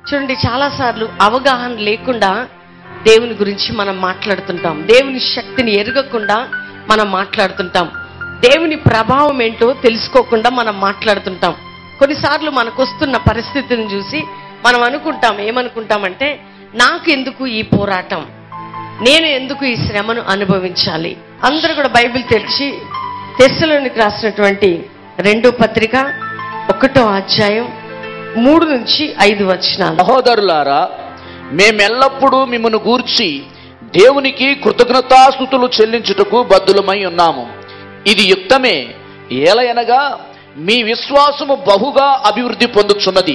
చూడండి చాలాసార్లు అవగాహన లేకుండా దేవుని గురించి మనం మాట్లాడుతుంటాం దేవుని శక్తిని ఎరగకుండా మనం మాట్లాడుతుంటాం దేవుని ప్రభావం ఏంటో తెలుసుకోకుండా మనం మాట్లాడుతుంటాం కొన్నిసార్లు మనకు వస్తున్న పరిస్థితిని చూసి మనం అనుకుంటాం ఏమనుకుంటామంటే నాకు ఎందుకు ఈ పోరాటం నేను ఎందుకు ఈ శ్రమను అనుభవించాలి అందరూ కూడా బైబిల్ తెరిచి తెస్సలోనికి రాసినటువంటి రెండో పత్రిక ఒకటో అధ్యాయం మూడు నుంచి ఐదు వచనాలు సహోదరులారా మేమెల్లప్పుడూ మిమ్మను గూర్చి దేవునికి కృతజ్ఞతాస్థుతులు చెల్లించుటకు బద్దులమై ఉన్నాము ఇది యుక్తమే ఏలయనగా మీ విశ్వాసము బహుగా అభివృద్ధి పొందుచున్నది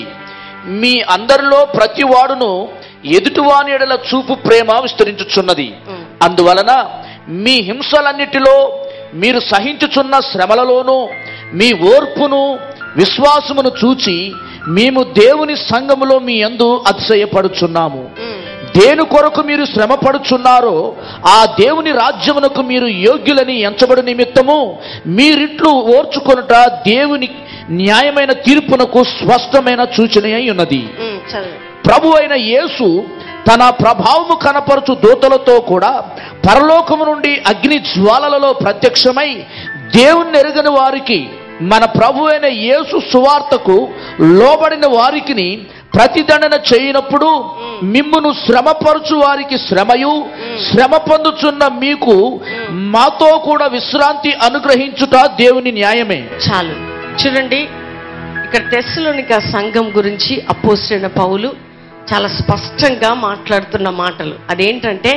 మీ అందరిలో ప్రతి వాడును ఎదుటివాని ఎడల చూపు ప్రేమ విస్తరించుచున్నది ఉమ్. అందువలన మీ హింసలన్నిటిలో మీరు సహించుచున్న శ్రమలలోనూ మీ ఓర్పును విశ్వాసమును చూచి మేము దేవుని సంఘములో మీ యందు అతిశయపడుచున్నాము ఉమ్. దేని కొరకు మీరు శ్రమ పడుచున్నారో ఆ దేవుని రాజ్యమునకు మీరు యోగ్యులని ఎంచబడి నిమిత్తము మీరిట్లు ఓర్చుకొనుట దేవుని న్యాయమైన తీర్పునకు స్పష్టమైన సూచన అయి ఉన్నది ఉమ్, చదువు ప్రభు అయిన యేసు తన ప్రభావము కనపరచు దూతలతో కూడా పరలోకము నుండి అగ్ని జ్వాలలలో ప్రత్యక్షమై దేవుణ్ణి ఎరగని వారికి మన ప్రభు అయిన యేసు సువార్తకు లోబడిన వారికిని ప్రతిదండన చేయనప్పుడు మిమ్మును శ్రమపరచు వారికి శ్రమయు శ్రమ పొందుచున్న మీకు మాతో కూడా విశ్రాంతి అనుగ్రహించుట దేవుని న్యాయమే చాలు చూడండి ఇక్కడ తెస్సలోనిక సంఘం గురించి అపోసిన పౌలు చాలా స్పష్టంగా మాట్లాడుతున్న మాటలు అదేంటంటే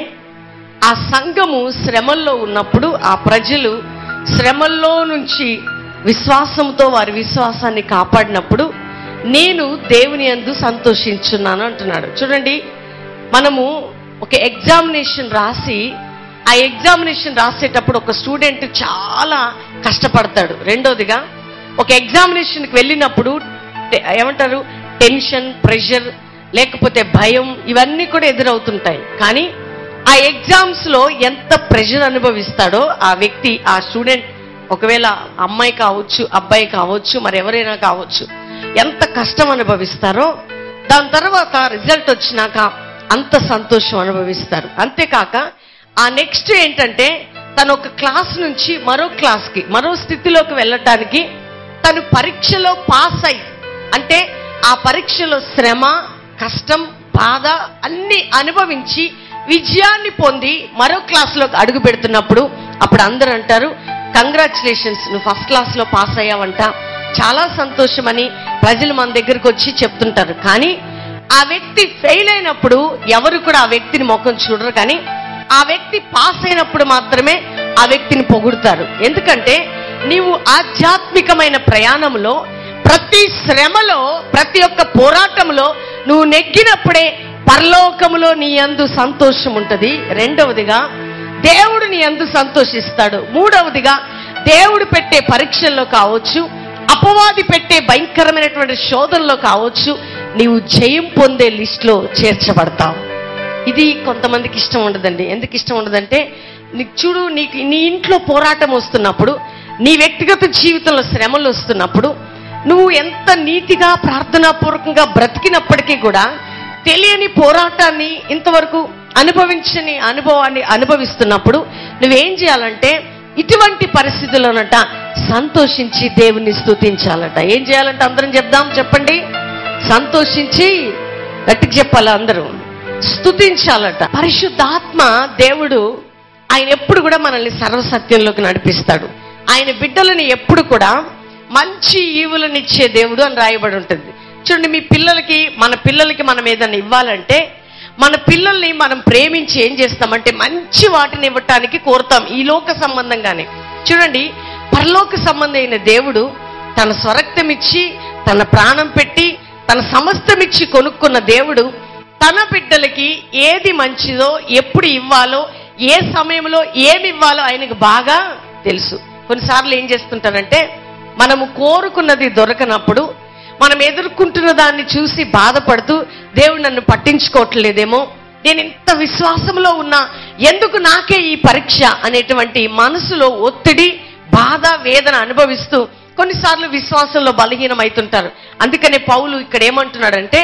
ఆ సంఘము శ్రమల్లో ఉన్నప్పుడు ఆ ప్రజలు శ్రమల్లో నుంచి విశ్వాసంతో వారి విశ్వాసాన్ని కాపాడినప్పుడు నేను దేవుని యందు సంతోషించున్నాను అంటున్నాడు చూడండి మనము ఒక ఎగ్జామినేషన్ రాసి ఆ ఎగ్జామినేషన్ రాసేటప్పుడు ఒక స్టూడెంట్ చాలా కష్టపడతాడు రెండోదిగా ఒక ఎగ్జామినేషన్కి వెళ్ళినప్పుడు టె- ఏమంటారు టెన్షన్ ప్రెషర్ లేకపోతే భయం ఇవన్నీ కూడా ఎదురవుతుంటాయి కానీ ఆ ఎగ్జామ్స్ లో ఎంత ప్రెషర్ అనుభవిస్తాడో ఆ వ్యక్తి ఆ స్టూడెంట్ ఒకవేళ అమ్మాయి కావచ్చు అబ్బాయి కావచ్చు మరి ఎవరైనా కావచ్చు ఎంత కష్టం అనుభవిస్తారో దాని తర్వాత రిజల్ట్ వచ్చినాక అంత సంతోషం అనుభవిస్తారు అంతేకాక ఆ నెక్స్ట్ ఏంటంటే తను ఒక క్లాస్ నుంచి మరో క్లాస్కి మరో స్థితిలోకి వెళ్ళటానికి తను పరీక్షలో పాస్ అయి అంటే ఆ పరీక్షలో శ్రమ కష్టం బాధ అన్ని అనుభవించి విజయాన్ని పొంది మరో క్లాస్లోకి అడుగు పెడుతున్నప్పుడు అప్పుడు అందరూ అంటారు కంగ్రాచులేషన్స్ నువ్వు ఫస్ట్ క్లాస్లో పాస్ అయ్యావంట చాలా సంతోషమని ప్రజలు మన దగ్గరకు వచ్చి చెప్తుంటారు కానీ ఆ వ్యక్తి ఫెయిల్ అయినప్పుడు ఎవరు కూడా ఆ వ్యక్తిని ముఖం చూడరు కానీ ఆ వ్యక్తి పాస్ అయినప్పుడు మాత్రమే ఆ వ్యక్తిని పొగుడుతారు ఎందుకంటే నీవు ఆధ్యాత్మికమైన ప్రయాణంలో ప్రతి శ్రమలో ప్రతి ఒక్క పోరాటంలో నువ్వు నెగ్గినప్పుడే పరలోకములో నీ అందు సంతోషం ఉంటుంది రెండవదిగా దేవుడు నీ అందు సంతోషిస్తాడు మూడవదిగా దేవుడు పెట్టే పరీక్షల్లో కావచ్చు అపవాది పెట్టే భయంకరమైనటువంటి శోధనలో కావచ్చు నీవు జయం పొందే లిస్టులో చేర్చబడతావు ఇది కొంతమందికి ఇష్టం ఉండదండి ఎందుకు ఇష్టం ఉండదంటే నీకు చూడు నీకు నీ ఇంట్లో పోరాటం వస్తున్నప్పుడు నీ వ్యక్తిగత జీవితంలో శ్రమలు వస్తున్నప్పుడు నువ్వు ఎంత నీతిగా ప్రార్థనాపూర్వకంగా బ్రతికినప్పటికీ కూడా తెలియని పోరాటాన్ని ఇంతవరకు అనుభవించని అనుభవాన్ని అనుభవిస్తున్నప్పుడు నువ్వేం చేయాలంటే ఇటువంటి పరిస్థితుల్లోనట సంతోషించి దేవుని స్తుతించాలట ఏం చేయాలంటే అందరం చెప్దాం చెప్పండి సంతోషించి గట్టికి చెప్పాలి అందరూ స్తుతించాలట పరిశుద్ధాత్మ దేవుడు ఆయన ఎప్పుడు కూడా మనల్ని సర్వసత్యంలోకి నడిపిస్తాడు ఆయన బిడ్డలని ఎప్పుడు కూడా మంచి ఈవులనిచ్చే దేవుడు అని రాయబడి ఉంటుంది చూడండి మీ పిల్లలకి మన పిల్లలకి మనం ఏదైనా ఇవ్వాలంటే మన పిల్లల్ని మనం ప్రేమించి ఏం చేస్తామంటే మంచి వాటిని ఇవ్వటానికి కోరుతాం ఈ లోక సంబంధంగానే చూడండి పరలోక సంబంధమైన దేవుడు తన స్వరక్తం ఇచ్చి తన ప్రాణం పెట్టి తన సమస్తమిచ్చి కొనుక్కున్న దేవుడు తన బిడ్డలకి ఏది మంచిదో ఎప్పుడు ఇవ్వాలో ఏ సమయంలో ఏమి ఇవ్వాలో ఆయనకు బాగా తెలుసు కొన్నిసార్లు ఏం చేస్తుంటారంటే మనము కోరుకున్నది దొరకనప్పుడు మనం ఎదుర్కొంటున్న దాన్ని చూసి బాధపడుతూ దేవుడు నన్ను పట్టించుకోవట్లేదేమో నేను ఇంత విశ్వాసంలో ఉన్నా ఎందుకు నాకే ఈ పరీక్ష అనేటువంటి మనసులో ఒత్తిడి బాధ వేదన అనుభవిస్తూ కొన్నిసార్లు విశ్వాసంలో బలహీనమవుతుంటారు అందుకనే పౌలు ఇక్కడ ఏమంటున్నాడంటే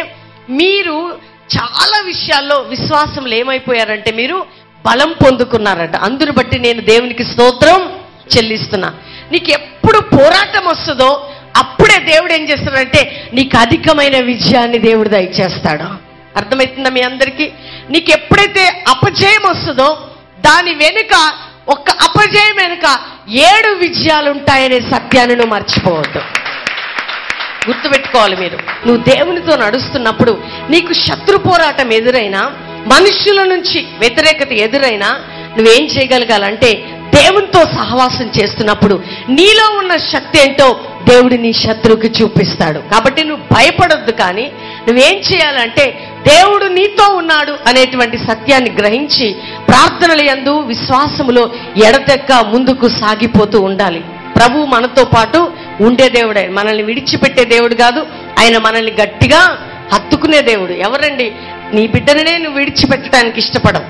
మీరు చాలా విషయాల్లో విశ్వాసంలో ఏమైపోయారంటే మీరు బలం పొందుకున్నారట అందును బట్టి నేను దేవునికి స్తోత్రం చెల్లిస్తున్నా నీకు ఎప్పుడు పోరాటం వస్తుందో అప్పుడే దేవుడు ఏం చేస్తాడంటే నీకు అధికమైన విజయాన్ని దేవుడు దయచేస్తాడు అర్థమవుతుందా మీ అందరికీ నీకు ఎప్పుడైతే అపజయం వస్తుందో దాని వెనుక ఒక్క అపజయం వెనుక ఏడు విజయాలు ఉంటాయనే సత్యాన్ని నువ్వు మర్చిపోవద్దు గుర్తుపెట్టుకోవాలి మీరు నువ్వు దేవునితో నడుస్తున్నప్పుడు నీకు శత్రు పోరాటం ఎదురైనా మనుష్యుల నుంచి వ్యతిరేకత ఎదురైనా నువ్వేం చేయగలగాలంటే దేవునితో సహవాసం చేస్తున్నప్పుడు నీలో ఉన్న శక్తి ఏంటో దేవుడు నీ శత్రువుకి చూపిస్తాడు కాబట్టి నువ్వు భయపడొద్దు కానీ నువ్వేం చేయాలంటే దేవుడు నీతో ఉన్నాడు అనేటువంటి సత్యాన్ని గ్రహించి ప్రార్థనల యందు విశ్వాసములో ఎడతెక్క ముందుకు సాగిపోతూ ఉండాలి ప్రభు మనతో పాటు ఉండే దేవుడు ఆయన మనల్ని విడిచిపెట్టే దేవుడు కాదు ఆయన మనల్ని గట్టిగా హత్తుకునే దేవుడు ఎవరండి నీ బిడ్డనే నువ్వు విడిచిపెట్టడానికి ఇష్టపడవు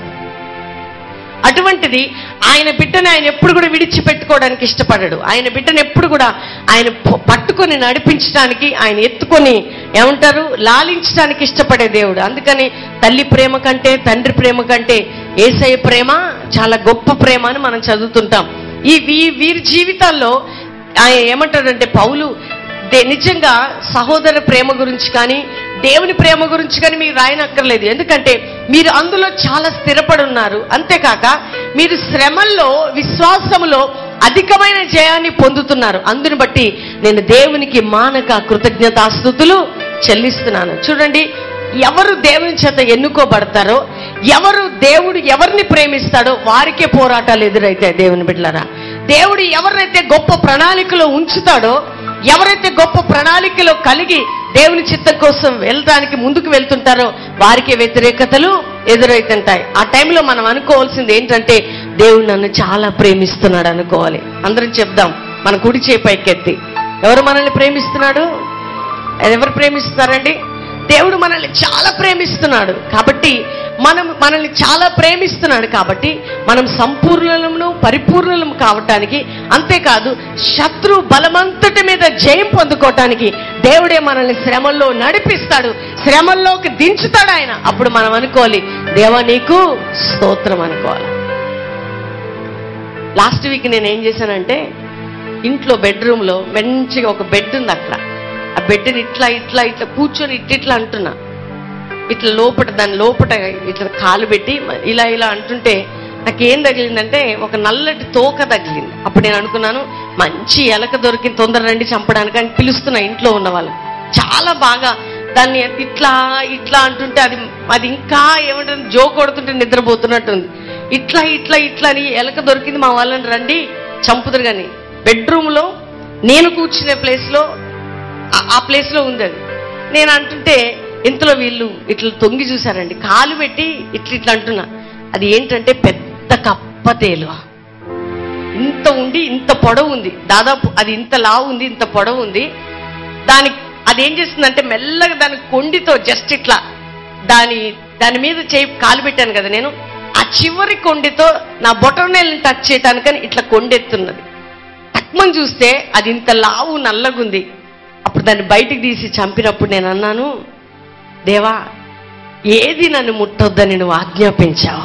అటువంటిది ఆయన బిడ్డని ఆయన ఎప్పుడు కూడా విడిచిపెట్టుకోవడానికి ఇష్టపడడు ఆయన బిడ్డను ఎప్పుడు కూడా ఆయన ప- పట్టుకొని నడిపించడానికి ఆయన ఎత్తుకొని ఏమంటారు లాలించడానికి ఇష్టపడే దేవుడు అందుకని తల్లి ప్రేమ కంటే తండ్రి ప్రేమ కంటే ఏసయ్య ప్రేమ చాలా గొప్ప ప్రేమ అని మనం చదువుతుంటాం ఈ వీ- వీరి జీవితాల్లో ఆయన ఏమంటాడంటే పౌలు దే- నిజంగా సహోదర ప్రేమ గురించి కానీ దేవుని ప్రేమ గురించి కానీ మీరు రాయనక్కర్లేదు ఎందుకంటే మీరు అందులో చాలా స్థిరపడి ఉన్నారు అంతేకాక మీరు శ్రమల్లో విశ్వాసములో అధికమైన జయాన్ని పొందుతున్నారు అందుని బట్టి నేను దేవునికి మానక కృతజ్ఞతాస్థుతులు చెల్లిస్తున్నాను చూడండి ఎవరు దేవుని చేత ఎన్నుకోబడతారో ఎవరు దేవుడు ఎవరిని ప్రేమిస్తాడో వారికే పోరాటాలు ఎదురైతాయి దేవుని బిడ్డలారా దేవుడు ఎవరినైతే గొప్ప ప్రణాళికలో ఉంచుతాడో ఎవరైతే గొప్ప ప్రణాళికలో కలిగి దేవుని చిత్తం కోసం వెళ్ళడానికి ముందుకు వెళ్తుంటారో వారికి వ్యతిరేకతలు ఎదురైతుంటాయి ఆ టైంలో మనం అనుకోవాల్సింది ఏంటంటే దేవుడు నన్ను చాలా ప్రేమిస్తున్నాడు అనుకోవాలి అందరం చెప్దాం మన కుడి చేయి పైకెత్తి ఎవరు మనల్ని ప్రేమిస్తున్నాడు ఎవరు ప్రేమిస్తున్నారండి దేవుడు మనల్ని చాలా ప్రేమిస్తున్నాడు కాబట్టి మనం మనల్ని చాలా ప్రేమిస్తున్నాడు కాబట్టి మనం సంపూర్ణము పరిపూర్ణము కావటానికి అంతేకాదు శత్రు బలమంతటి మీద జయం పొందుకోవటానికి దేవుడే మనల్ని శ్రమల్లో నడిపిస్తాడు శ్రమల్లోకి దించుతాడు ఆయన అప్పుడు మనం అనుకోవాలి దేవా నీకు స్తోత్రం అనుకోవాలి లాస్ట్ వీక్ నేను ఏం చేశానంటే ఇంట్లో బెడ్రూమ్లో మంచిగా ఒక బెడ్ ఉంది అక్కడ ఆ బెడ్ని ఇట్లా ఇట్లా ఇట్లా కూర్చొని ఇట్లా ఇట్లా అంటున్నా ఇట్లా లోపట దాని లోపట ఇట్లా కాలు పెట్టి ఇలా ఇలా అంటుంటే నాకేం తగిలిందంటే ఒక నల్లటి తోక తగిలింది అప్పుడు నేను అనుకున్నాను మంచి ఎలక దొరికింది తొందర రండి చంపడానికి అని పిలుస్తున్నా ఇంట్లో ఉన్న వాళ్ళు చాలా బాగా దాన్ని ఇట్లా ఇట్లా అంటుంటే అది అది ఇంకా ఏమంటుంది జో కొడుతుంటే నిద్రపోతున్నట్టుంది ఇట్లా ఇట్లా ఇట్లా అని ఎలక దొరికింది మా వాళ్ళని రండి చంపుదురు కానీ బెడ్రూమ్లో నేను కూర్చునే ప్లేస్లో ఆ- ఆ ప్లేస్లో ఉంది అది నేను అంటుంటే ఇంతలో వీళ్ళు ఇట్లా తొంగి చూశారండి కాలు పెట్టి ఇట్లా ఇట్లా అంటున్నా అది ఏంటంటే పెద్ద కప్పతేలు ఇంత ఉండి ఇంత పొడవు ఉంది దాదాపు అది ఇంత లావు ఉంది ఇంత పొడవు ఉంది దాని అదేం చేస్తుందంటే మెల్లగా దాని కొండితో జస్ట్ ఇట్లా దాని దాని మీద చేయి కాలు పెట్టాను కదా నేను ఆ చివరి కొండితో నా బొటనేళ్ళని టచ్ చేయటానికని ఇట్లా కొండెత్తున్నది తక్కువని చూస్తే అది ఇంత లావు నల్లగుంది అప్పుడు దాన్ని బయటికి తీసి చంపినప్పుడు నేను అన్నాను దేవా ఏది నన్ను ముట్టొద్దని నువ్వు ఆజ్ఞాపించావు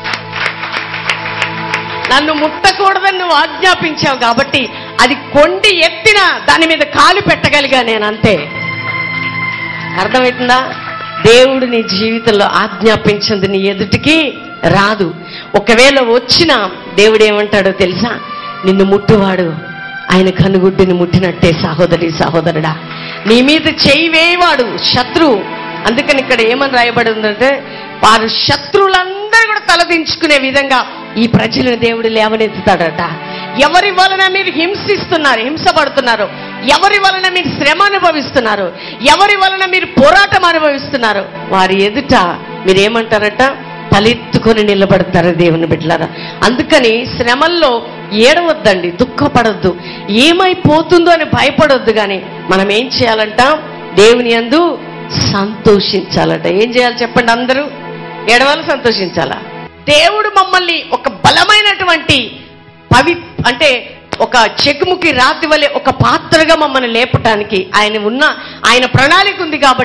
నన్ను ముట్టకూడదని నువ్వు ఆజ్ఞాపించావు కాబట్టి అది కొండి ఎత్తిన దాని మీద కాలు పెట్టగలిగా నేను అంతే అర్థమవుతుందా దేవుడు నీ జీవితంలో ఆజ్ఞాపించింది నీ ఎదుటికి రాదు ఒకవేళ వచ్చినా దేవుడు ఏమంటాడో తెలుసా నిన్ను ముట్టువాడు ఆయన కనుగుడ్డిని ముట్టినట్టే సహోదరి సహోదరుడా నీ మీద చేయి వేయవాడు శత్రువు అందుకని ఇక్కడ ఏమని రాయబడి ఉందంటే వారు శత్రువులందరూ కూడా తలదించుకునే విధంగా ఈ ప్రజలను దేవుడు లేవనెత్తుతాడట ఎవరి వలన మీరు హింసిస్తున్నారు హింసపడుతున్నారు ఎవరి వలన మీరు శ్రమ అనుభవిస్తున్నారు ఎవరి వలన మీరు పోరాటం అనుభవిస్తున్నారు వారి ఎదుట మీరేమంటారట తలెత్తుకొని నిలబడతారు దేవుని బిడ్డలారా అందుకని శ్రమల్లో ఏడవద్దండి దుఃఖపడొద్దు ఏమైపోతుందో అని భయపడొద్దు కానీ మనం ఏం చేయాలంట దేవుని యందు సంతోషించాలట ఏం చేయాలి చెప్పండి అందరూ ఏడవాలి సంతోషించాలా దేవుడు మమ్మల్ని ఒక బలమైనటువంటి పవి అంటే ఒక చెగుముకి రాతి వలె ఒక పాత్రగా మమ్మల్ని లేపటానికి ఆయన ఉన్న ఆయన ప్రణాళిక ఉంది కాబట్టి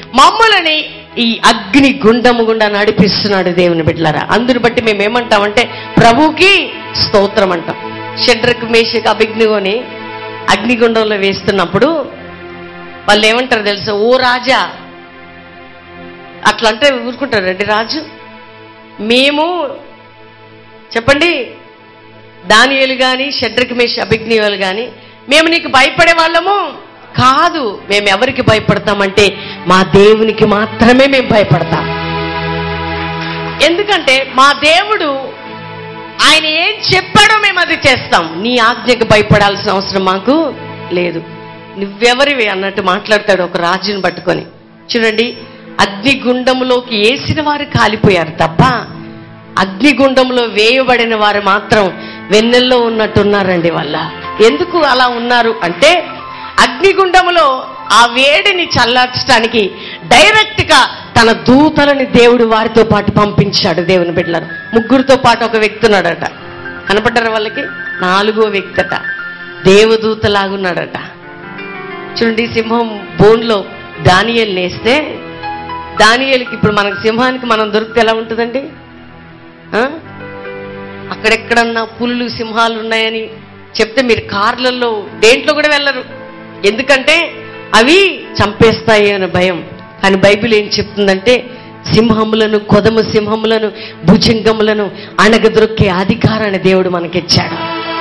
మమ్మల్ని ఈ అగ్ని గుండము గుండా నడిపిస్తున్నాడు దేవుని బిడ్డలారా అందుని బట్టి మేము ఏమంటామంటే ప్రభువుకి స్తోత్రం అంటాం షడ్రకు మేషకు అభిజ్ఞని అగ్నిగుండంలో వేస్తున్నప్పుడు వాళ్ళు ఏమంటారు తెలుసా ఓ రాజా అట్లా అంటే ఊరుకుంటారండి రాజు మేము చెప్పండి దానియలు కానీ షడ్రకి మేష అభిజ్ఞలు కానీ మేము నీకు భయపడే వాళ్ళము కాదు మేము ఎవరికి భయపడతామంటే మా దేవునికి మాత్రమే మేము భయపడతాం ఎందుకంటే మా దేవుడు ఆయన ఏం చెప్పాడో మేము అది చేస్తాం నీ ఆజ్ఞకు భయపడాల్సిన అవసరం మాకు లేదు నువ్వెవరివి అన్నట్టు మాట్లాడతాడు ఒక రాజుని పట్టుకొని చూడండి అగ్నిగుండంలోకి వేసిన వారు కాలిపోయారు తప్ప అగ్నిగుండంలో వేయబడిన వారు మాత్రం వెన్నెల్లో ఉన్నట్టున్నారండి వాళ్ళ ఎందుకు అలా ఉన్నారు అంటే అగ్నిగుండములో ఆ వేడిని చల్లార్చడానికి డైరెక్ట్ గా తన దూతలని దేవుడు వారితో పాటు పంపించాడు దేవుని బిడ్డలను ముగ్గురితో పాటు ఒక వ్యక్తి ఉన్నాడట కనపడ్డారు వాళ్ళకి నాలుగో వ్యక్తి అట దేవదూతలాగున్నాడట చూడండి సింహం బోన్లో దానియలు నేస్తే దానియలకి ఇప్పుడు మనకు సింహానికి మనం దొరికితే ఎలా ఉంటుందండి ఆ? అక్కడెక్కడన్నా పులులు సింహాలు ఉన్నాయని చెప్తే మీరు కార్లలో దేంట్లో కూడా వెళ్ళరు ఎందుకంటే అవి చంపేస్తాయి అనే భయం కానీ బైబిల్ ఏం చెప్తుందంటే సింహములను కొదమ సింహములను భుజంగములను అణగదొక్కే అధికారాన్ని దేవుడు మనకిచ్చాడు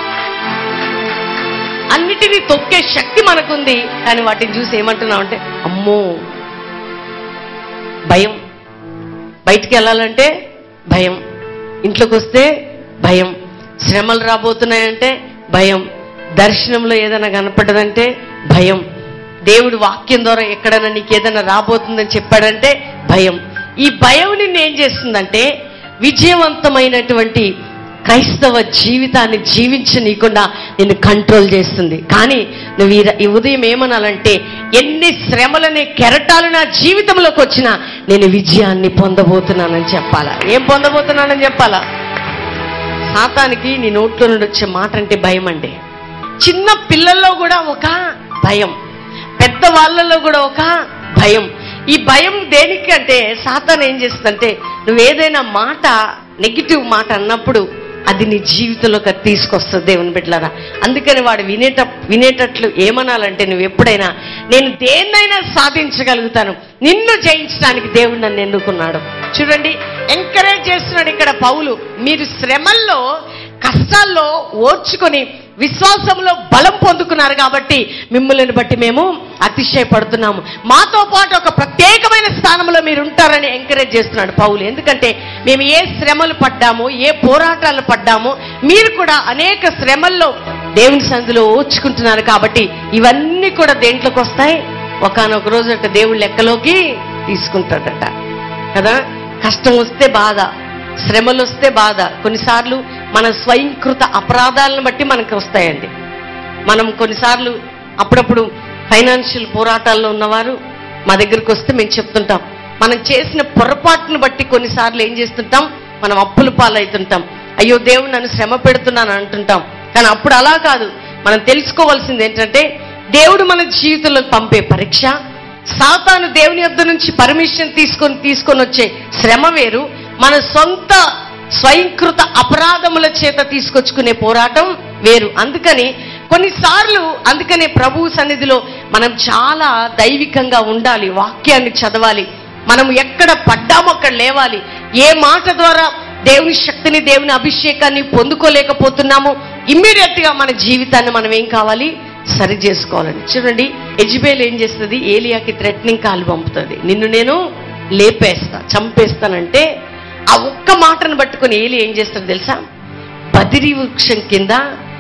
అన్నిటినీ తొక్కే శక్తి మనకుంది కానీ వాటిని చూసి ఏమంటున్నామంటే అమ్మో భయం బయటికి వెళ్ళాలంటే భయం ఇంట్లోకి వస్తే భయం శ్రమలు రాబోతున్నాయంటే భయం దర్శనంలో ఏదైనా కనపడదంటే భయం దేవుడు వాక్యం ద్వారా ఎక్కడైనా నీకు ఏదైనా రాబోతుందని చెప్పాడంటే భయం ఈ భయం నిన్ను ఏం చేస్తుందంటే విజయవంతమైనటువంటి క్రైస్తవ జీవితాన్ని జీవించనీయకుండా నిన్ను కంట్రోల్ చేస్తుంది కానీ నువ్వు ఈ ర- ఈ ఉదయం ఏమనాలంటే ఎన్ని శ్రమలనే కెరటాలు నా జీవితంలోకి వచ్చినా నేను విజయాన్ని పొందబోతున్నానని చెప్పాలా ఏం పొందబోతున్నానని చెప్పాలా సాతానికి నీ నోట్లో నుండి వచ్చే మాట అంటే భయం అండి చిన్న పిల్లల్లో కూడా ఒక భయం పెద్ద వాళ్ళలో కూడా ఒక భయం ఈ భయం దేనికి అంటే సాతాన్ ఏం చేస్తుందంటే నువ్వు ఏదైనా మాట నెగిటివ్ మాట అన్నప్పుడు అది నీ జీవితంలోకి అది తీసుకొస్తుంది దేవుని బిడ్డలారా అందుకని వాడు వినేట వినేటట్లు ఏమనాలంటే నువ్వు ఎప్పుడైనా నేను దేన్నైనా సాధించగలుగుతాను నిన్ను జయించడానికి దేవుడు నన్ను ఎన్నుకున్నాడు చూడండి ఎంకరేజ్ చేస్తున్నాడు ఇక్కడ పౌలు మీరు శ్రమల్లో కష్టాల్లో ఓర్చుకొని విశ్వాసంలో బలం పొందుకున్నారు కాబట్టి మిమ్మల్ని బట్టి మేము అతిశయపడుతున్నాము మాతో పాటు ఒక ప్రత్యేకమైన స్థానంలో మీరు ఉంటారని ఎంకరేజ్ చేస్తున్నాడు పౌలు ఎందుకంటే మేము ఏ శ్రమలు పడ్డామో ఏ పోరాటాలు పడ్డామో మీరు కూడా అనేక శ్రమల్లో దేవుని సందులో ఓర్చుకుంటున్నారు కాబట్టి ఇవన్నీ కూడా దేంట్లోకి వస్తాయి ఒకనొక రోజు అట దేవుడు లెక్కలోకి తీసుకుంటాడట కదా కష్టం వస్తే బాధ శ్రమలు వస్తే బాధ కొన్నిసార్లు మన స్వయంకృత అపరాధాలను బట్టి మనకి వస్తాయండి మనం కొన్నిసార్లు అప్పుడప్పుడు ఫైనాన్షియల్ పోరాటాల్లో ఉన్నవారు మా దగ్గరికి వస్తే మేము చెప్తుంటాం మనం చేసిన పొరపాటును బట్టి కొన్నిసార్లు ఏం చేస్తుంటాం మనం అప్పుల పాలవుతుంటాం అయ్యో దేవుడు నన్ను శ్రమ పెడుతున్నాను అంటుంటాం కానీ అప్పుడు అలా కాదు మనం తెలుసుకోవాల్సింది ఏంటంటే దేవుడు మన జీవితంలో పంపే పరీక్ష సాతాను దేవుని యొద్ద నుంచి పర్మిషన్ తీసుకొని తీసుకొని వచ్చే శ్రమ వేరు మన సొంత స్వయంకృత అపరాధముల చేత తీసుకొచ్చుకునే పోరాటం వేరు అందుకని కొన్నిసార్లు అందుకనే ప్రభు సన్నిధిలో మనం చాలా దైవికంగా ఉండాలి వాక్యాన్ని చదవాలి మనం ఎక్కడ పడ్డామో అక్కడ లేవాలి ఏ మాట ద్వారా దేవుని శక్తిని దేవుని అభిషేకాన్ని పొందుకోలేకపోతున్నామో ఇమ్మీడియట్ గా మన జీవితాన్ని మనం ఏం కావాలి సరి చేసుకోవాలని చూడండి ఎజ్బేల్ ఏం చేస్తుంది ఏలియాకి థ్రెట్నింగ్ కాల్ పంపుతుంది నిన్ను నేను లేపేస్తా చంపేస్తానంటే ఆ ఒక్క మాటను పట్టుకొని ఏలి ఏం చేస్తాడు తెలుసా బదిరి వృక్షం కింద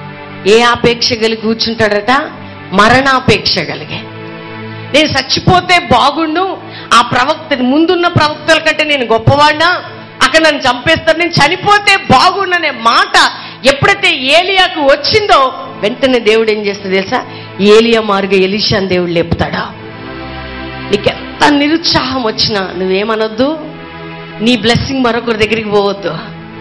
ఏ ఆపేక్ష కలిగి కూర్చుంటాడట మరణాపేక్ష కలిగే నేను చచ్చిపోతే బాగుండు ఆ ప్రవక్త ముందున్న ప్రవక్తల కంటే నేను గొప్పవాడినా అక్కడ నన్ను చంపేస్తారు నేను చనిపోతే బాగుండనే మాట ఎప్పుడైతే ఏలియాకు వచ్చిందో వెంటనే దేవుడు ఏం చేస్తుంది తెలుసా ఏలియా మార్గ ఎలిషాన్ దేవుడు లేపుతాడా నీకెంత నిరుత్సాహం వచ్చినా నువ్వేమనొద్దు నీ బ్లెస్సింగ్ మరొకరి దగ్గరికి పోవద్దు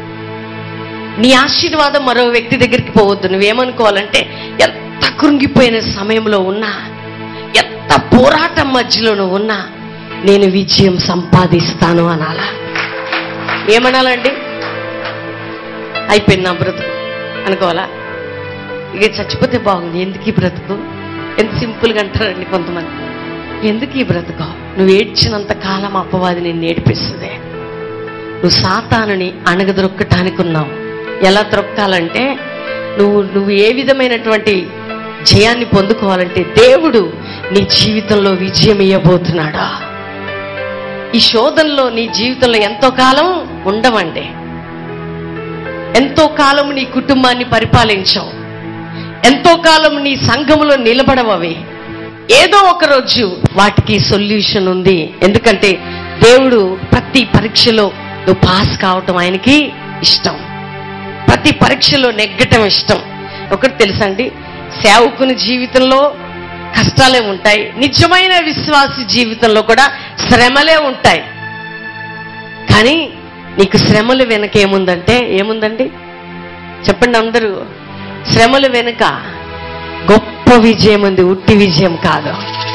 నీ ఆశీర్వాదం మరో వ్యక్తి దగ్గరికి పోవద్దు నువ్వేమనుకోవాలంటే ఎంత కృంగిపోయిన సమయంలో ఉన్నా ఎంత పోరాటం మధ్యలో నువ్వు ఉన్నా నేను విజయం సంపాదిస్తాను అనాలా ఏమనాలండి అయిపోయింది నా బ్రతుకు అనుకోవాలా ఇక చచ్చిపోతే బాగుంది ఎందుకు ఈ బ్రతుకు ఎంత సింపుల్గా అంటారండి కొంతమంది ఎందుకు ఈ బ్రతుకు నువ్వు ఏడ్చినంత కాలం అపవాది నేను ఏడిపిస్తుంది నువ్వు సాతానుని అణగదొక్కటానికి ఉన్నావు ఎలా త్రొక్కాలంటే నువ్వు నువ్వు ఏ విధమైనటువంటి జయాన్ని పొందుకోవాలంటే దేవుడు నీ జీవితంలో విజయం ఇవ్వబోతున్నాడా ఈ శోధనలో నీ జీవితంలో ఎంతో కాలం ఉండవండి ఎంతో కాలం నీ కుటుంబాన్ని పరిపాలించవు ఎంతో కాలం నీ సంఘములో నిలబడవవి ఏదో ఒక రోజు వాటికి సొల్యూషన్ ఉంది ఎందుకంటే దేవుడు ప్రతి పరీక్షలో నువ్వు పాస్ కావటం ఆయనకి ఇష్టం ప్రతి పరీక్షలో నెగ్గటం ఇష్టం ఒకటి తెలుసా అండి సేవకుని జీవితంలో కష్టాలే ఉంటాయి నిజమైన విశ్వాసి జీవితంలో కూడా శ్రమలే ఉంటాయి కానీ నీకు శ్రమలు వెనక ఏముందంటే ఏముందండి చెప్పండి అందరూ శ్రమలు వెనుక గొప్ప విజయం ఉంది ఉట్టి విజయం కాదు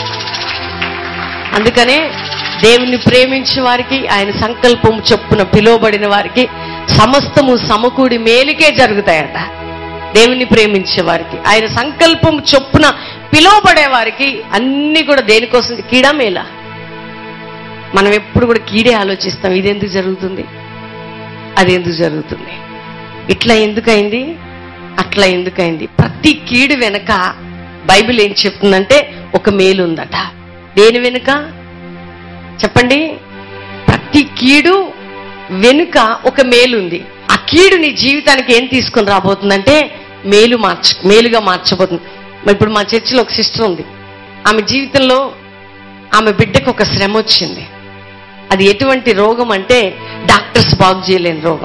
అందుకనే దేవుని ప్రేమించే వారికి ఆయన సంకల్పం చొప్పున పిలువబడిన వారికి సమస్తము సమకూడి మేలుకే జరుగుతాయట దేవుని ప్రేమించే వారికి ఆయన సంకల్పం చొప్పున పిలువబడే వారికి అన్ని కూడా దేనికోసం కీడా మేలా మనం ఎప్పుడు కూడా కీడే ఆలోచిస్తాం ఇది ఎందుకు జరుగుతుంది అది ఎందుకు జరుగుతుంది ఇట్లా ఎందుకైంది అట్లా ఎందుకైంది ప్రతి కీడు వెనక బైబిల్ ఏం చెప్తుందంటే ఒక మేలు ఉందట దేని వెనుక చెప్పండి ప్రతి కీడు వెనుక ఒక మేలు ఉంది ఆ కీడు నీ జీవితానికి ఏం తీసుకొని రాబోతుందంటే మేలు మార్చ మేలుగా మార్చబోతుంది మరి ఇప్పుడు మా చర్చిలో ఒక సిస్టర్ ఉంది ఆమె జీవితంలో ఆమె బిడ్డకు ఒక శ్రమ వచ్చింది అది ఎటువంటి రోగం అంటే డాక్టర్స్ బాగు చేయలేని రోగం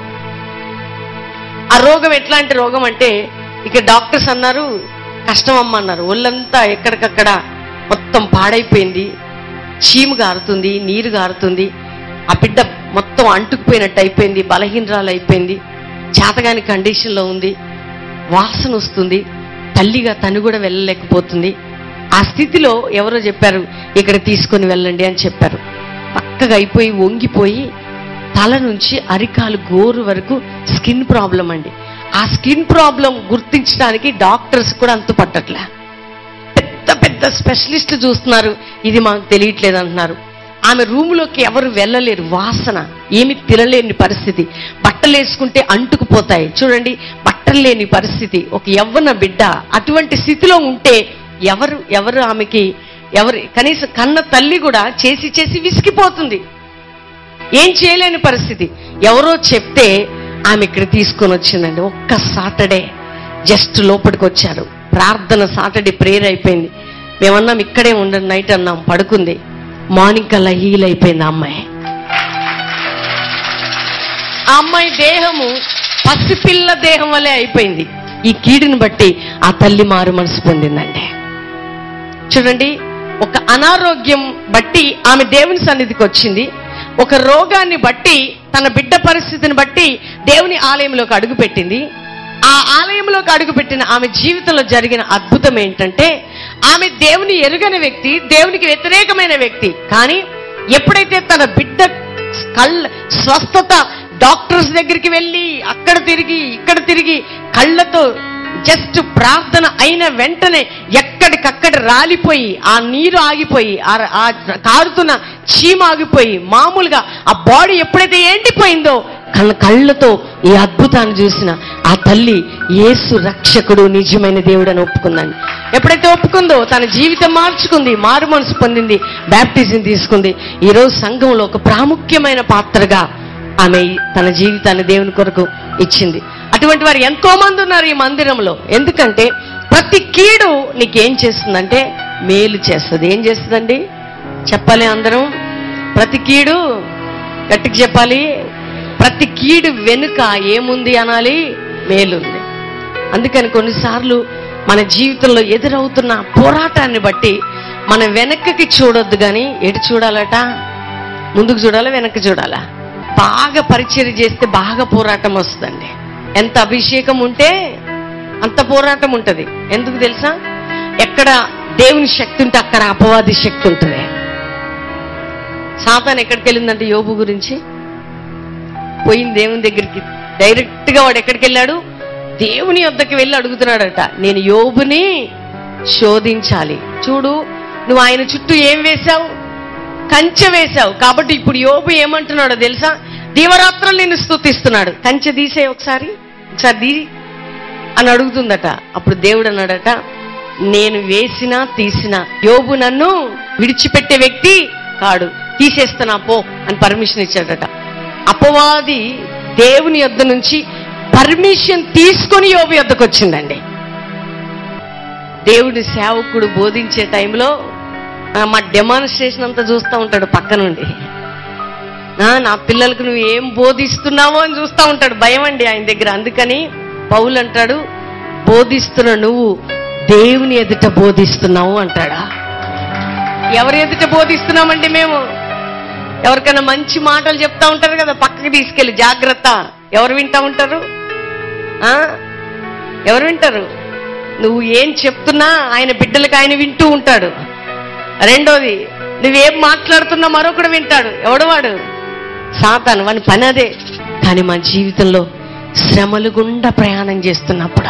ఆ రోగం ఎట్లాంటి రోగం అంటే ఇక డాక్టర్స్ అన్నారు కష్టం అమ్మ అన్నారు ఒళ్ళంతా ఎక్కడికక్కడ మొత్తం పాడైపోయింది చీము గారుతుంది నీరు గారుతుంది ఆ బిడ్డ మొత్తం అంటుకుపోయినట్టు అయిపోయింది బలహీనరాలు అయిపోయింది చేతగాని కండిషన్లో ఉంది వాసన వస్తుంది తల్లిగా తను కూడా వెళ్ళలేకపోతుంది ఆ స్థితిలో ఎవరో చెప్పారు ఇక్కడ తీసుకొని వెళ్ళండి అని చెప్పారు పక్కగా అయిపోయి వంగిపోయి తల నుంచి అరికాలు గోరు వరకు స్కిన్ ప్రాబ్లం అండి ఆ స్కిన్ ప్రాబ్లం గుర్తించడానికి డాక్టర్స్ కూడా అంతు పట్టట్లే పెద్ద పెద్ద స్పెషలిస్టులు చూస్తున్నారు ఇది మాకు తెలియట్లేదు అంటున్నారు ఆమె రూములోకి ఎవరు వెళ్ళలేరు వాసన ఏమి తినలేని పరిస్థితి బట్టలు వేసుకుంటే అంటుకుపోతాయి చూడండి బట్టలు లేని పరిస్థితి ఒక యవ్వన బిడ్డ అటువంటి స్థితిలో ఉంటే ఎవరు ఎవరు ఆమెకి ఎవరు కనీసం కన్న తల్లి కూడా చేసి చేసి విసిగిపోతుంది ఏం చేయలేని పరిస్థితి ఎవరో చెప్తే ఆమె ఇక్కడ తీసుకొని వచ్చిందండి ఒక్క సాటర్డే జస్ట్ లోపలికి వచ్చారు ప్రార్థన సాటర్డే ప్రేయర్ అయిపోయింది మేమన్నాం ఇక్కడే ఉండండి నైట్ అన్నాం పడుకుంది మార్నింగ్ కల్లా హీల్ అయిపోయింది ఆ అమ్మాయి ఆ అమ్మాయి దేహము పసిపిల్ల దేహం వలె అయిపోయింది ఈ కీడుని బట్టి ఆ తల్లి మారు మనసు పొందిందండి చూడండి ఒక అనారోగ్యం బట్టి ఆమె దేవుని సన్నిధికి వచ్చింది ఒక రోగాన్ని బట్టి తన బిడ్డ పరిస్థితిని బట్టి దేవుని ఆలయంలోకి అడుగుపెట్టింది ఆ ఆలయంలోకి అడుగుపెట్టిన ఆమె జీవితంలో జరిగిన అద్భుతం ఏంటంటే ఆమె దేవుని ఎరుగని వ్యక్తి దేవునికి వ్యతిరేకమైన వ్యక్తి కానీ ఎప్పుడైతే తన బిడ్డ కళ్ళ స్వస్థత డాక్టర్స్ దగ్గరికి వెళ్ళి అక్కడ తిరిగి ఇక్కడ తిరిగి కళ్ళతో జస్ట్ ప్రార్థన అయిన వెంటనే ఎక్కడికక్కడ రాలిపోయి ఆ నీరు ఆగిపోయి ఆ- ఆ కారుతున్న చీమ ఆగిపోయి మామూలుగా ఆ బాడీ ఎప్పుడైతే ఎండిపోయిందో కళ్ళ కళ్ళతో ఈ అద్భుతాన్ని చూసిన ఆ తల్లి యేసు రక్షకుడు నిజమైన దేవుడు అని ఒప్పుకుందండి ఎప్పుడైతే ఒప్పుకుందో తన జీవితం మార్చుకుంది మారు మనసు పొందింది బ్యాప్టిజం తీసుకుంది ఈరోజు సంఘంలో ఒక ప్రాముఖ్యమైన పాత్రగా ఆమె ఈ- తన జీవితాన్ని దేవుని కొరకు ఇచ్చింది అటువంటి వారు ఎంతో మంది ఉన్నారు ఈ మందిరంలో ఎందుకంటే ప్రతి కీడు నీకేం చేస్తుందంటే మేలు చేస్తుంది ఏం చేస్తుందండి చెప్పాలి అందరం ప్రతి కీడు గట్టికి చెప్పాలి ప్రతి కీడు వెనుక ఏముంది అనాలి మేలుంది అందుకని కొన్నిసార్లు మన జీవితంలో ఎదురవుతున్న పోరాటాన్ని బట్టి మనం వెనక్కి చూడొద్దు కానీ ఎటు చూడాలట ముందుకు చూడాలా వెనక్కి చూడాలా బాగా పరిచయం చేస్తే బాగా పోరాటం వస్తుందండి ఎంత అభిషేకం ఉంటే అంత పోరాటం ఉంటది ఎందుకు తెలుసా ఎక్కడ దేవుని శక్తి ఉంటే అక్కడ అపవాది శక్తి ఉంటుంది సాతాన్ ఎక్కడికి వెళ్ళిందంటే యోబు గురించి పోయింది దేవుని దగ్గరికి డైరెక్ట్ గా వాడు ఎక్కడికి వెళ్ళాడు దేవుని వద్దకి వెళ్ళి అడుగుతున్నాడట నేను యోబుని శోధించాలి చూడు నువ్వు ఆయన చుట్టూ ఏం వేశావు కంచె వేశావు కాబట్టి ఇప్పుడు యోబు ఏమంటున్నాడో తెలుసా దీవరాత్రులు నిన్ను స్తుతిస్తున్నాడు కంచె తీసే ఒకసారి ఒకసారి దీ అని అడుగుతుందట అప్పుడు దేవుడు అన్నాడట నేను వేసినా తీసినా యోబు నన్ను విడిచిపెట్టే వ్యక్తి కాడు తీసేస్తున్నా పో అని పర్మిషన్ ఇచ్చాడట అపవాది దేవుని యొద్ద నుంచి పర్మిషన్ తీసుకొని యోబు యొద్దకు వచ్చిందండి దేవుడి సేవకుడు బోధించే టైంలో ఆ, మా డెమాన్స్ట్రేషన్ అంతా చూస్తూ ఉంటాడు పక్క నుండి ఆ, నా పిల్లలకు నువ్వు ఏం బోధిస్తున్నావో అని చూస్తూ ఉంటాడు భయం అండి ఆయన దగ్గర అందుకని పౌలు అంటాడు బోధిస్తున్న నువ్వు దేవుని ఎదుట బోధిస్తున్నావు అంటాడా ఎవరి ఎదుట బోధిస్తున్నామండి మేము ఎవరికైనా మంచి మాటలు చెప్తా ఉంటారు కదా పక్కకి తీసుకెళ్ళి జాగ్రత్త ఎవరు వింటా ఉంటారు ఆ? ఎవరు వింటారు నువ్వు ఏం చెప్తున్నా ఆయన బిడ్డలకు ఆయన వింటూ ఉంటాడు రెండోది నువ్వేం మాట్లాడుతున్నా మరొకడు వింటాడు ఎవడు వాడు సాతాను వాని పని అదే కానీ మా జీవితంలో శ్రమలు గుండా ప్రయాణం చేస్తున్నప్పుడు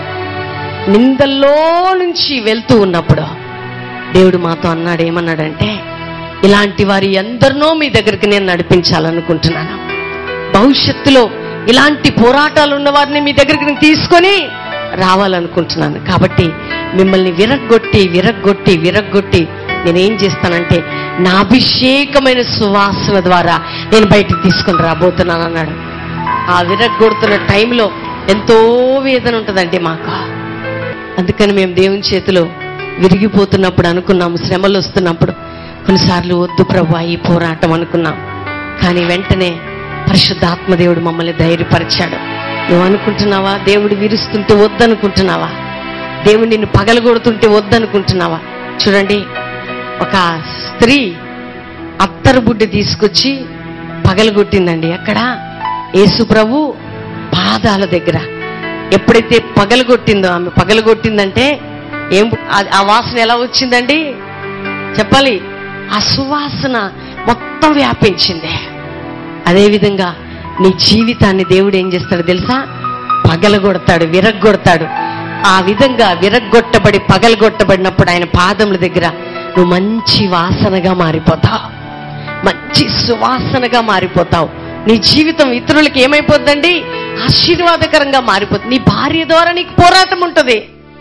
నిందల్లో నుంచి వెళ్తూ ఉన్నప్పుడు దేవుడు మాతో అన్నాడు ఏమన్నాడంటే ఇలాంటి వారి ఎందరినో మీ దగ్గరికి నేను నడిపించాలనుకుంటున్నాను భవిష్యత్తులో ఇలాంటి పోరాటాలు ఉన్న వారిని మీ దగ్గరికి నేను తీసుకొని రావాలనుకుంటున్నాను కాబట్టి మిమ్మల్ని విరగ్గొట్టి విరగ్గొట్టి విరగ్గొట్టి నేనేం చేస్తానంటే నా అభిషేకమైన సువాసన ద్వారా నేను బయటికి తీసుకొని రాబోతున్నాను అన్నాడు ఆ విరగ్గొడుతున్న టైంలో ఎంతో వేదన ఉంటుందండి మాకు అందుకని మేము దేవుని చేతిలో విరిగిపోతున్నప్పుడు అనుకున్నాము శ్రమలు వస్తున్నప్పుడు కొన్నిసార్లు వద్దు ప్రభా ఈ పోరాటం అనుకున్నాం కానీ వెంటనే పరిశుద్ధాత్మ దేవుడు మమ్మల్ని ధైర్యపరిచాడు నువ్వు అనుకుంటున్నావా దేవుడు విరుస్తుంటే వద్దనుకుంటున్నావా దేవుడు నిన్ను పగలగొడుతుంటే వద్దనుకుంటున్నావా చూడండి ఒక స్త్రీ అత్తరు బుడ్డి తీసుకొచ్చి పగలగొట్టిందండి అక్కడ యేసు ప్రభు పాదాల దగ్గర ఎప్పుడైతే పగలగొట్టిందో ఆమె పగలగొట్టిందంటే ఏం ఆ- ఆ వాసన ఎలా వచ్చిందండి చెప్పాలి ఆ సువాసన మొత్తం వ్యాపించింది అదేవిధంగా నీ జీవితాన్ని దేవుడు ఏం చేస్తాడు తెలుసా పగలగొడతాడు విరగ్గొడతాడు ఆ విధంగా విరగ్గొట్టబడి పగలగొట్టబడినప్పుడు ఆయన పాదముల దగ్గర నువ్వు మంచి వాసనగా మారిపోతావు మంచి సువాసనగా మారిపోతావు నీ జీవితం ఇతరులకు ఏమైపోద్దండి ఆశీర్వాదకరంగా మారిపోతుంది నీ భార్య ద్వారా నీకు పోరాటం ఉంటుంది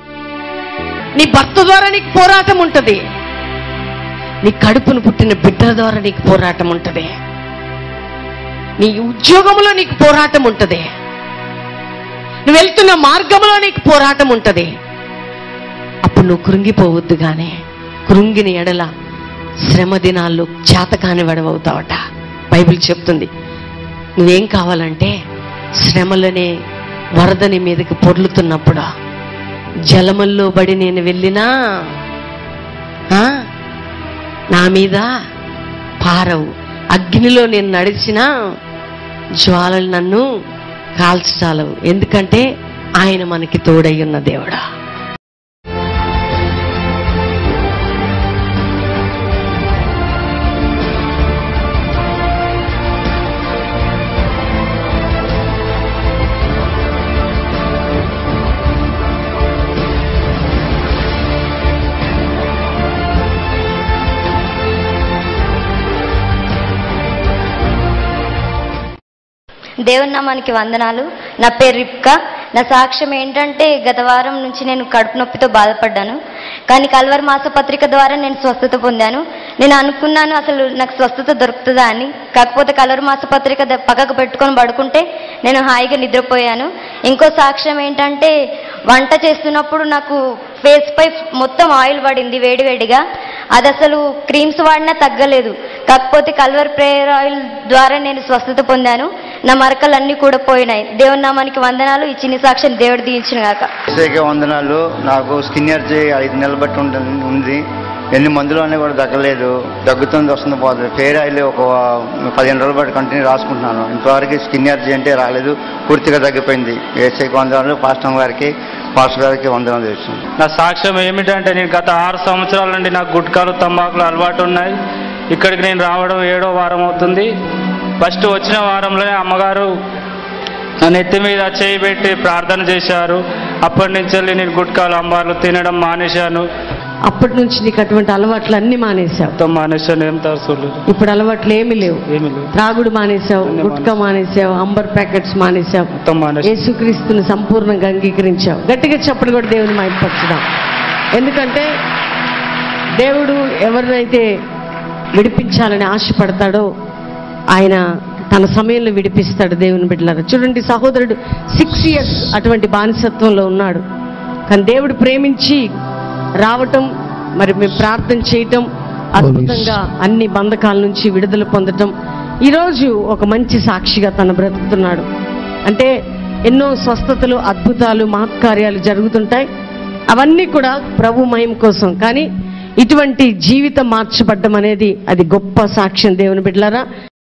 నీ భర్త ద్వారా నీకు పోరాటం ఉంటుంది నీ కడుపును పుట్టిన బిడ్డ ద్వారా నీకు పోరాటం ఉంటుంది నీ ఉద్యోగంలో నీకు పోరాటం ఉంటుంది నువ్వు వెళ్తున్న మార్గంలో నీకు పోరాటం ఉంటుంది అప్పుడు నువ్వు కృంగిపోవద్దు గానే కృంగిన ఎడల శ్రమ దినాల్లో చేతకాని వడవవుతావట బైబిల్ చెప్తుంది నువ్వేం కావాలంటే శ్రమలనే వరదని మీదకి పొర్లుతున్నప్పుడు జలముల్లో బడి నేను వెళ్ళినా ఆ, నా మీద పారవు అగ్నిలో నేను నడిచినా జ్వాలలు నన్ను కాల్చాలవు ఎందుకంటే ఆయన మనకి తోడై ఉన్న దేవుడా దేవుని నామానికి వందనాలు నా పేరు రిప్కా నా సాక్ష్యం ఏంటంటే గత వారం నుంచి నేను కడుపు నొప్పితో బాధపడ్డాను కానీ కల్వర్ మాస పత్రిక ద్వారా నేను స్వస్థత పొందాను నేను అనుకున్నాను అసలు నాకు స్వస్థత దొరుకుతుందా అని కాకపోతే కల్వర్ మాస పత్రిక ద- పక్కకు పెట్టుకొని పడుకుంటే నేను హాయిగా నిద్రపోయాను ఇంకో సాక్ష్యం ఏంటంటే వంట చేస్తున్నప్పుడు నాకు ఫేస్ పై మొత్తం ఆయిల్ పడింది వేడివేడిగా అది అసలు క్రీమ్స్ వాడినా తగ్గలేదు కాకపోతే కల్వర్ ప్రేయర్ ఆయిల్ ద్వారా నేను స్వస్థత పొందాను నా మరకలన్నీ కూడా పోయినాయి దేవుని నామానికి వందనాలు ఈ చిన్ని సాక్ష్యం దేవుడు దీయించిన గాక ప్రత్యేక వందనాలు నాకు స్కిన్ ఎనర్జీ ఐదు నెలలు బట్టి ఉంటుంది ఉంది ఎన్ని మందులు అన్నీ కూడా తగ్గలేదు దగ్గుతుంది వస్తుంది పోతుంది ఫేర్ ఆయిల్ ఒక పదిహేను రోజులు బట్టి కంటిన్యూ రాసుకుంటున్నాను ఇంతవరకు స్కిన్ ఎనర్జీ అంటే రాలేదు పూర్తిగా తగ్గిపోయింది ఏసైకి వందనాలు పాస్టమ్ గారికి పాస్టర్ గారికి వందనాలు చేస్తున్నాను నా సాక్ష్యం ఏమిటంటే నేను గత ఆరు సంవత్సరాల నుండి నాకు గుట్కాలు తంబాకులు అలవాటు ఉన్నాయి ఇక్కడికి నేను రావడం ఏడో వారం అవుతుంది ఫస్ట్ వచ్చిన వారంలోనే అమ్మగారు నా నెత్తి మీద చేయి పెట్టి ప్రార్థన చేశారు అప్పటి నుంచి వెళ్ళి నేను గుట్కాలు అంబార్లు తినడం మానేశాను అప్పటి నుంచి నీకు అటువంటి అలవాట్లు అన్ని మానేశావు మొత్తం మానేశాను ఏం తరచులు ఇప్పుడు అలవాట్లు ఏమీ లేవు ఏమీ లేవు త్రాగుడు మానేశావు అన్ని గుట్కా మానేశావు అంబర్ ప్యాకెట్స్ మానేశావు మొత్తం మానేశాను యేసుక్రీస్తుని సంపూర్ణంగా అంగీకరించావు గట్టిగా చెప్పడు కూడా దేవుని మైపరచుదాం ఎందుకంటే దేవుడు ఎవరినైతే విడిపించాలని ఆశపడతాడో ఆయన తన సమయంలో విడిపిస్తాడు దేవుని బిడ్డలారా చూడండి సహోదరుడు సిక్స్ ఇయర్స్ అటువంటి బానిసత్వంలో ఉన్నాడు కానీ దేవుడు ప్రేమించి రావటం మరి మేము ప్రార్థన చేయటం అద్భుతంగా అన్ని బంధకాల నుంచి విడుదల పొందటం ఈరోజు ఒక మంచి సాక్షిగా తను బ్రతుకుతున్నాడు అంటే ఎన్నో స్వస్థతలు అద్భుతాలు మహత్కార్యాలు జరుగుతుంటాయి అవన్నీ కూడా ప్రభు మహిమ కోసం కానీ ఇటువంటి జీవితం మార్చబడ్డం అనేది అది గొప్ప సాక్ష్యం దేవుని బిడ్డలారా